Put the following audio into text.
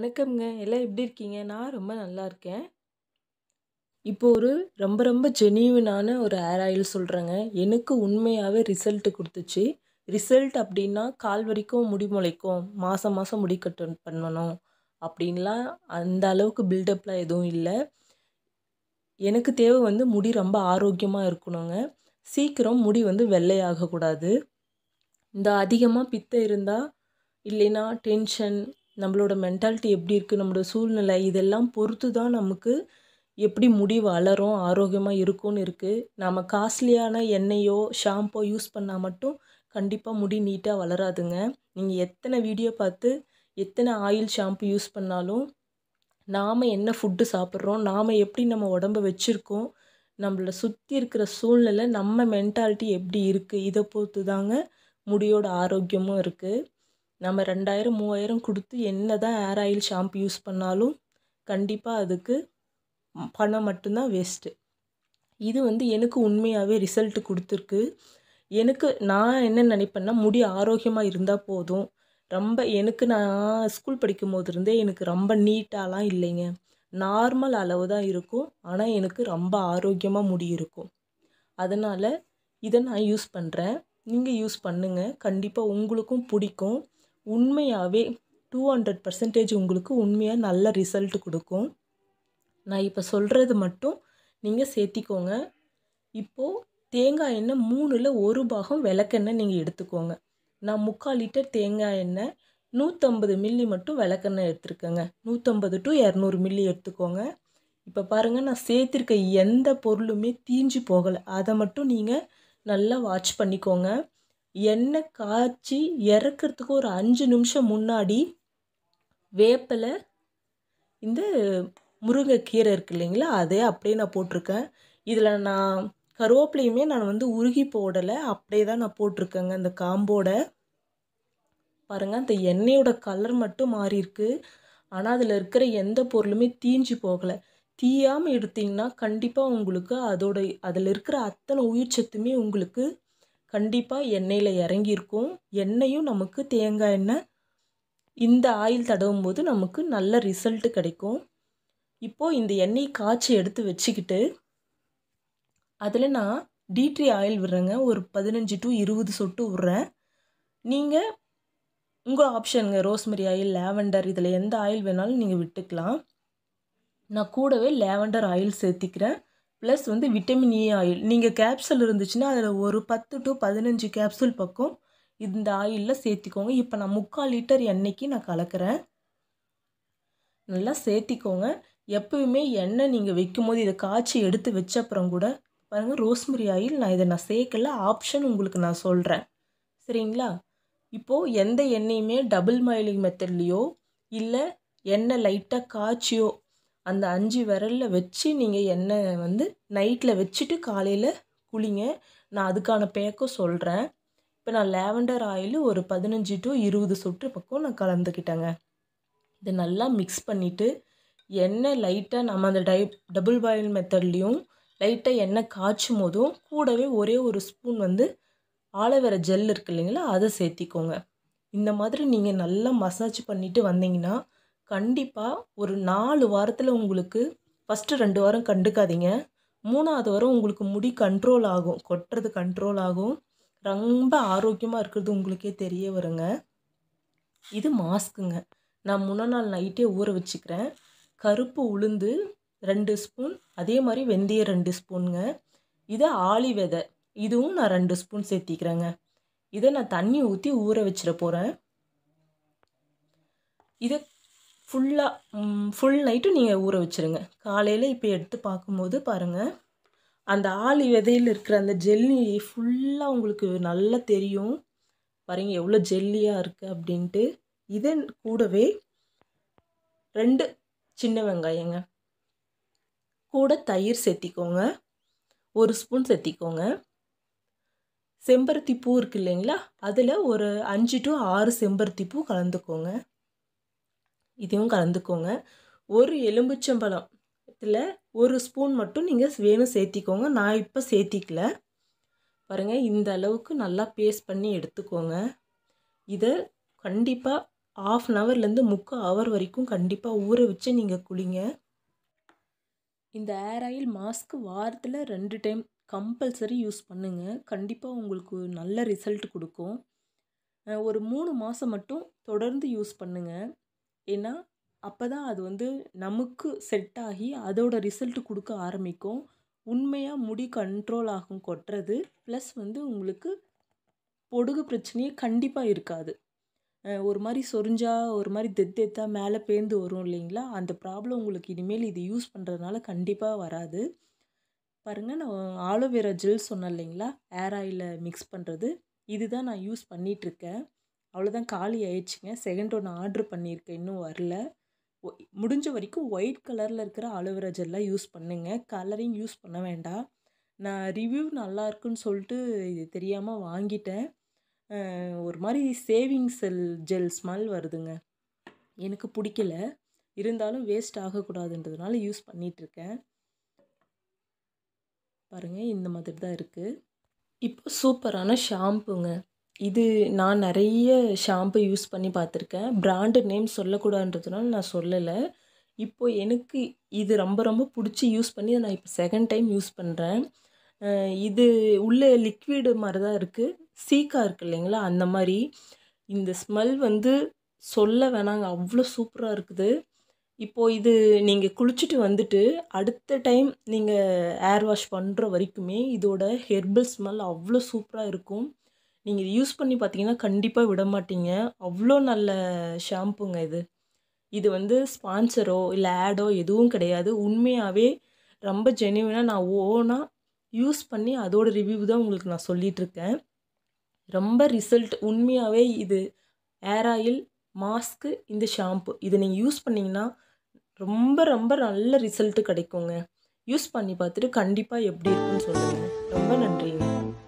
வணக்கம்ங்க. எல்லாம் எப்படி இருக்கீங்க? நான் ரொம்ப நல்லா இருக்கேன். இப்போ ஒரு ரொம்ப ரொம்ப ஜெனியூனான ஒரு ஹேர் ஆயில் சொல்றேங்க. எனக்கு உண்மையாவே ரிசல்ட் குடுத்துச்சு. ரிசல்ட் அப்டின்னா, கால் வரைக்கும் முடி முளைக்கும். மாசம் மாசம் முடி கட் பண்ணணும். அப்டின்லாம் அந்த அளவுக்கு பில்டப்லாம் எதுவும் இல்ல. எனக்கு தேவை வந்து முடி ரொம்ப ஆரோக்கியமா இருக்கணுங்க. சீக்கிரம் முடி வந்து வெள்ளையாகக்கூடாது. இந்த அதிகமா பித்தம் இருந்தா, இல்லைன்னா டென்ஷன், நம்மளோட மென்டாலிட்டி எப்படி இருக்கு, நம்மளோட சூழ்நிலை இதெல்லாம் பொறுத்து தான் நமக்கு எப்படி முடி வளரும், ஆரோக்கியமா இருக்கும்னு இருக்கு. நாம காஸ்ட்லியான எண்ணெயோ, ஷாம்போ யூஸ் பண்ணா மட்டும் கண்டிப்பா முடி நீட்டா வளராதுங்க. நீங்க எத்தன வீடியோ பார்த்து, எத்தன ஆயில், ஷாம்பு யூஸ் பண்ணாலும், நாம என்ன ஃபுட்டு சாப்பிடுறோம், நாம எப்படி நம்ம உடம்ப வச்சிருக்கோம், நம்மள சுத்தி இருக்கிற சூழ்நிலை, நம்ம மென்டாலிட்டி எப்படி இருக்கு, இத பொறுத்து தாங்க முடியோட ஆரோக்கியமும் இருக்கு. நம்ம 2000, 3000 குடுத்து என்னதான் ஹேர் ஆயில், ஷாம்பு யூஸ் பண்ணாலும், கண்டிப்பா அதுக்கு பணம் மட்டும் தான் வேஸ்ட்டு. இது வந்து எனக்கு உண்மையாவே ரிசல்ட் குடுத்துருக்கு. எனக்கு நான் என்ன நினைப்பேன்னா, முடி ஆரோக்கியமா இருந்தா போதும். ரொம்ப எனக்கு நான் ஸ்கூல் படிக்கும்போது இருந்தே எனக்கு ரொம்ப நீட்டாலாம் இல்லைங்க. நார்மல் அளவு தான் இருக்கும். ஆனா, எனக்கு ரொம்ப ஆரோக்கியமா முடி இருக்கும். அதனால இத நான் யூஸ் பண்றேன். நீங்க யூஸ் பண்ணுங்க. கண்டிப்பா உங்களுக்கும் புடிக்கும். உண்மையாவே 200% உங்களுக்கு உண்மையா நல்ல ரிசல்ட் குடுக்கும். நான் இப்ப சொல்றது மட்டும் நீங்க சேர்த்திக்கோங்க. இப்போ தேங்காய் எண்ணெய் 3ல 1 பாகம் விளக்கெண்ணெய் நீங்க எடுத்துக்கோங்க. நான் 3/4 லிட்டர் தேங்காய் எண்ணெய், 150 மில்லி மட்டும் விளக்கெண்ணெய் எடுத்துருக்கேங்க. 150 டூ 200 மில்லி எடுத்துக்கோங்க. இப்ப பாருங்க நான் சேர்த்திருக்க எந்த பொருளுமே தீஞ்சு போகல. அத மட்டும் நீங்க நல்லா வாட்ச் பண்ணிக்கோங்க. எண்ணெய் காய்ச்சி இறக்கிறதுக்கு ஒரு 5 நிமிஷம் முன்னாடி, வேப்பில, இந்த முருங்கைக்கீரை இருக்கு இல்லைங்களா, அதே அப்படியே நான் போட்டிருக்கேன். இதுல நான் கருவேப்பிலையுமே நான் வந்து உருகி போடல. அப்படியே தான் நான் போட்டிருக்கேங்க அந்த காம்போட. பாருங்க அந்த எண்ணெயோட கலர் மட்டும் மாறியிருக்கு. ஆனா, அதுல இருக்கிற எந்த பொருளுமே தீஞ்சு போகல. தீயாம எடுத்தீங்கன்னா, கண்டிப்பா உங்களுக்கு அதோட அதுல இருக்கிற அத்தன உயிர் சத்துமே உங்களுக்கு கண்டிப்பா எண்ணெயில இறங்கியிருக்கும். எண்ணெயும் நமக்கு தேங்காய் எண்ணெய், இந்த ஆயில் தடவும்போது நமக்கு நல்ல ரிசல்ட் கிடைக்கும். இப்போ இந்த எண்ணெய காய்ச்சி எடுத்து வச்சுக்கிட்டு, அதுல நான் டீ ட்ரீ ஆயில் விடுறேங்க. ஒரு 15 டூ 20 சொட்டு விடுறேன். நீங்க உங்க ஆப்ஷன்ங்க. ரோஸ்மெரி ஆயில், லாவெண்டர் இதுல எந்த ஆயில் வேணாலும் நீங்க விட்டுக்கலாம். நான் கூடவே லாவெண்டர் ஆயில் சேர்த்திக்கிறேன். பிளஸ் வந்து விட்டமின் இ ஆயில். நீங்க கேப்சூல் இருந்துச்சுன்னா, அதுல ஒரு 10 டூ 15 கேப்சூல் பக்கம் இந்த ஆயில்ல சேர்த்திக்கோங்க. இப்ப நான் 3/4 லிட்டர் எண்ணெய்க்கு நான் கலக்கிறேன். நல்லா சேர்த்திக்கோங்க. எப்பவுமே எண்ணெய் நீங்க வைக்கும்போது இத காய்ச்சி எடுத்து வச்ச அப்புறம் கூட பாருங்க ரோஸ்மெரி ஆயில் நான் இத நான் சேர்க்கல. ஆப்ஷன் உங்களுக்கு நான் சொல்றேன். சரிங்களா? இப்போ எந்த எண்ணெயுமே டபுள் பாயிலிங் மெத்தட்லயோ, இல்ல எண்ணெய் லைட்டா காய்ச்சியோ, அந்த 5 விரல்ல வச்சு நீங்க எண்ணெய் வந்து நைட்ல வச்சுட்டு காலையில குளிங்க. நான் அதுக்கான பேக்கும் சொல்றேன். இப்ப நான் லாவெண்டர் ஆயில் ஒரு 15 டூ 20 சொட்டு பக்கம் நான் கலந்துக்கிட்டேங்க. இத நல்லா மிக்ஸ் பண்ணிட்டு, எண்ணெய் லைட்டா நம்ம அந்த டை டபுள் பாயில் மெத்தட்லயும் லைட்டா எண்ணெய் காய்ச்சும்போதும், கூடவே ஒரே ஒரு ஸ்பூன் வந்து ஆலோவேரா ஜெல் இருக்கு இல்லைங்களா, அத சேர்த்திக்கோங்க. இந்த மாதிரி நீங்க நல்லா மசாஜ் பண்ணிட்டு வந்தீங்கன்னா, கண்டிப்பா ஒரு 4 வாரத்துல உங்களுக்கு ஃபர்ஸ்ட்டு 2 வாரம் கண்டுக்காதீங்க. 3வது வாரம் உங்களுக்கு முடி கண்ட்ரோல் ஆகும். கொட்டுறது கண்ட்ரோல் ஆகும். ரொம்ப ஆரோக்கியமா இருக்கிறது உங்களுக்கே தெரிய வருங்க. இது மாஸ்க்குங்க. நான் முன்ன நாள் நைட்டே ஊற வச்சுக்கிறேன். கருப்பு உளுந்து 2 ஸ்பூன், அதே மாரி வெந்தயம் 2 ஸ்பூன்ங்க. இது ஆளி விதை. இதுவும் நான் 2 ஸ்பூன் சேர்த்திக்கிறேங்க. இத நான் தண்ணி ஊத்தி ஊற வச்சிட போறேன். இத ஃபுல்லா ம் ஃபுல் நைட்டும் நீங்க ஊற வச்சுருங்க. காலையில இப்ப எடுத்து பார்க்கும்போது பாருங்க, அந்த ஆளி விதையில இருக்கிற அந்த ஜெல்லி ஃபுல்லா உங்களுக்கு நல்லா தெரியும். பாருங்க எவ்வளோ ஜெல்லியா இருக்கு அப்படின்ட்டு. இதன் கூடவே 2 சின்ன வெங்காயங்க. கூட தயிர் சேர்த்திக்கோங்க. 1 ஸ்பூன் சேர்த்திக்கோங்க. செம்பருத்தி பூ இருக்கு இல்லைங்களா, அதுல ஒரு 5 டூ 6 செம்பருத்தி பூ கலந்துக்கோங்க. இதையும் கலந்துக்கோங்க. ஒரு எலுமிச்சம்பழம் இதுல 1 ஸ்பூன் மட்டும் நீங்க வேணும் சேர்த்திக்கோங்க. நான் இப்ப சேர்த்திக்கல. பாருங்க இந்த அளவுக்கு நல்லா பேஸ்ட் பண்ணி எடுத்துக்கோங்க. இத கண்டிப்பா ஆஃப் அன் ஹவர்லேருந்து முக்கால் ஹவர் வரைக்கும் கண்டிப்பாக ஊற வச்சு நீங்கள் குளிங்க இந்த ஏர் ஆயில் மாஸ்க்கு வாரத்தில் ரெண்டு டைம் கம்பல்சரி யூஸ் பண்ணுங்கள் கண்டிப்பாக உங்களுக்கு நல்ல ரிசல்ட் கொடுக்கும் அஹ் ஒரு மூணு மாதம் மட்டும் தொடர்ந்து யூஸ் பண்ணுங்கள் ஏன்னா அப்போ தான் அது வந்து நமக்கு செட் ஆகி அதோட ரிசல்ட் கொடுக்க ஆரம்பிக்கும் உண்மையாக முடி கண்ட்ரோல் ஆகும் கொட்டுறது ப்ளஸ் வந்து உங்களுக்கு பொடுகு பிரச்சனையே கண்டிப்பாக இருக்காது அஹ் ஒரு மாதிரி சொரிஞ்சா ஒரு மாதிரி தெத்தெத்தா மேலே பேந்து வரும் இல்லைங்களா அந்த ப்ராப்ளம் உங்களுக்கு இனிமேல் இது யூஸ் பண்ணுறதுனால கண்டிப்பாக வராது பாருங்கள் நான் ஆலோவேரா ஜெல் சொன்னேன் இல்லைங்களா ஏர் ஆயிலில் மிக்ஸ் பண்ணுறது இதுதான் நான் யூஸ் பண்ணிகிட்ருக்கேன் அவ்வளோதான் காலி ஆயிடுச்சுங்க செகண்ட் ஒன்று ஆர்டர் பண்ணியிருக்கேன் இன்னும் வரல ஒ- முடிஞ்ச வரைக்கும் ஒயிட் கலரில் இருக்கிற ஆலோவேரா ஜெல்லாம் யூஸ் பண்ணுங்க கலரிங் யூஸ் பண்ண வேண்டாம் நான் ரிவ்யூ நல்லா இருக்குன்னு சொல்லிட்டு இது தெரியாமல் வாங்கிட்டேன் அஹ் ஒரு மாதிரி சேவிங் செல் ஜெல் ஸ்மெல் வருதுங்க எனக்கு பிடிக்கல இருந்தாலும் வேஸ்ட் ஆகக்கூடாதுன்றதுனால யூஸ் பண்ணிகிட்ருக்கேன் பாருங்கள் இந்த மாதிரி தான் இருக்குது இப்போ சூப்பரான ஷாம்புங்க இது நான் நிறைய ஷாம்பு யூஸ் பண்ணி பார்த்துருக்கேன் பிராண்டு நேம் சொல்லக்கூடாதுன்றதுனால நான் சொல்லலை இப்போ எனக்கு இது ரொம்ப ரொம்ப பிடிச்சி யூஸ் பண்ணி அதை நான் இப்போ செகண்ட் டைம் யூஸ் பண்ணுறேன் இது உள்ள லிக்விடு மாதிரி தான் இருக்குது சீக்கா இருக்கு இல்லைங்களா அந்த மாதிரி இந்த ஸ்மெல் வந்து சொல்ல வேணாங்க அவ்வளோ சூப்பராக இருக்குது இப்போது இது நீங்கள் குளிச்சுட்டு வந்துட்டு அடுத்த டைம் நீங்கள் ஏர் வாஷ் பண்ணுற வரைக்குமே இதோட ஹெர்பல் ஸ்மெல் அவ்வளோ சூப்பராக இருக்கும் நீங்கள் இது யூஸ் பண்ணி பார்த்தீங்கன்னா கண்டிப்பாக விட மாட்டீங்க அவ்வளோ நல்ல ஷாம்புங்க இது இது வந்து ஸ்பான்சரோ இல்லை ஆடோ எதுவும் கிடையாது உண்மையாகவே ரொம்ப ஜெனியூனாக நான் ஓனாக யூஸ் பண்ணி அதோட ரிவ்யூ தான் உங்களுக்கு நான் சொல்லிட்டு இருக்கேன் ரொம்ப ரிசல்ட் உண்மையாகவே இது ஏர் ஆயில் மாஸ்க்கு இந்த ஷாம்பு இதை நீங்கள் யூஸ் பண்ணிங்கன்னா ரொம்ப ரொம்ப நல்ல ரிசல்ட்டு கிடைக்குங்க யூஸ் பண்ணி பார்த்துட்டு கண்டிப்பாக எப்படி இருக்குன்னு சொல்லுங்கள் ரொம்ப நன்றிங்க